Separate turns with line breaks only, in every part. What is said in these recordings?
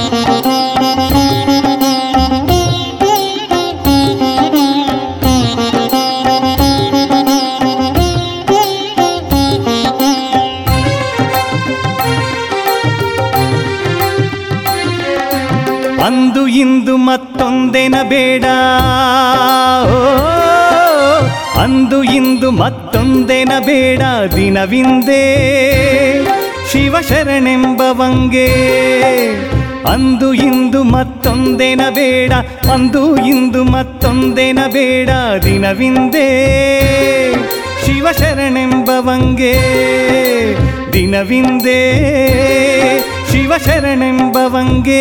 ಅಂದು ಇಂದು ಮತ್ತೊಂದೇನ ಬೇಡ ಓ, ಅಂದು ಇಂದು ಮತ್ತೊಂದೇನ ಬೇಡ ದಿನವಿಂದೇ ಶಿವಶರಣೆಂಬವಂಗೆ ಅಂದು ಇಂದು ಮತ್ತೊಂದೇನ ಬೇಡ ಅಂದು ಇಂದು ಮತ್ತೊಂದೇನ ಬೇಡ ದಿನವಿಂದೇ ಶಿವಶರಣೆಂಬವಂಗೆ ದಿನವಿಂದೇ ಶಿವಶರಣೆಂಬವಂಗೆ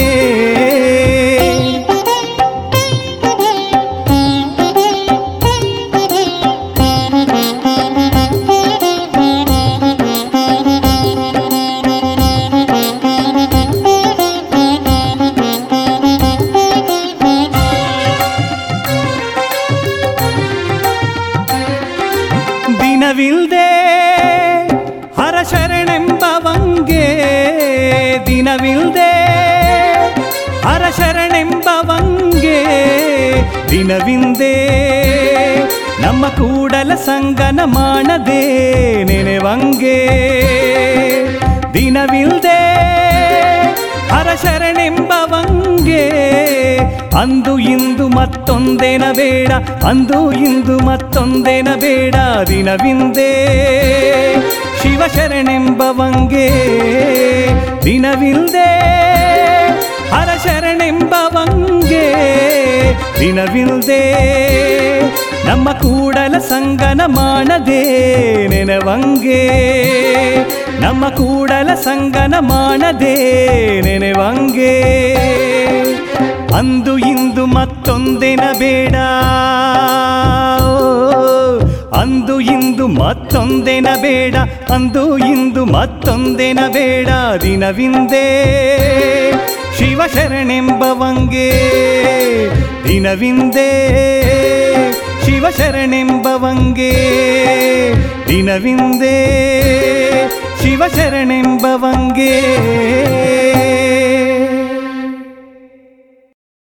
ದಿನವಿಲ್ದೆ ಹರಶರಣೆಂಬವಂಗೆ ದಿನವಿಲ್ದೆ ಹರಶರಣೆಂಬವಂಗೆ ದಿನವಿಂದೇ ನಮ್ಮ ಕೂಡಲ ಸಂಗನ ಮಾಡದೆ ನೆನೆವಂಗೆ ದಿನವಿಲ್ದೆ ಹರಶರಣೆಂಬವಂಗೆ ಅಂದು ಇಂದು ಮತ್ತೊಂದೇನ ಬೇಡ ಅಂದು ಇಂದು ಮತ್ತೊಂದೇನ ಬೇಡ ದಿನವಿಂದೇ ಶಿವಶರಣೆಂಬವಂಗೆ ದಿನವಿಲ್ದೆ ಹರಶರಣೆಂಬವಂಗೆ ದಿನವಿಲ್ದೆ ನಮ್ಮ ಕೂಡಲ ಸಂಗನ ಮಾಡದೆ ನೆನವಂಗೆ ನಮ್ಮ ಕೂಡಲ ಸಂಗನ ಮಾಡದೆ ನೆನೆವಂಗೆ ಅಂದು ಇಂದು ಮತ್ತೊಂದಿನ ಬೇಡ ಅಂದು ಇಂದು ಮತ್ತೊಂದಿನ ಬೇಡ ಅಂದು ಇಂದು ಮತ್ತೊಂದಿನ ಬೇಡ ದಿನವಿಂದೇ ಶಿವಶರಣೆಂಬವಂಗೆ ದಿನವಿಂದೇ ಶಿವಶರಣೆಂಬವಂಗೆ ದಿನವಿಂದೇ ಶಿವಶರಣೆಂಬವಂಗೆ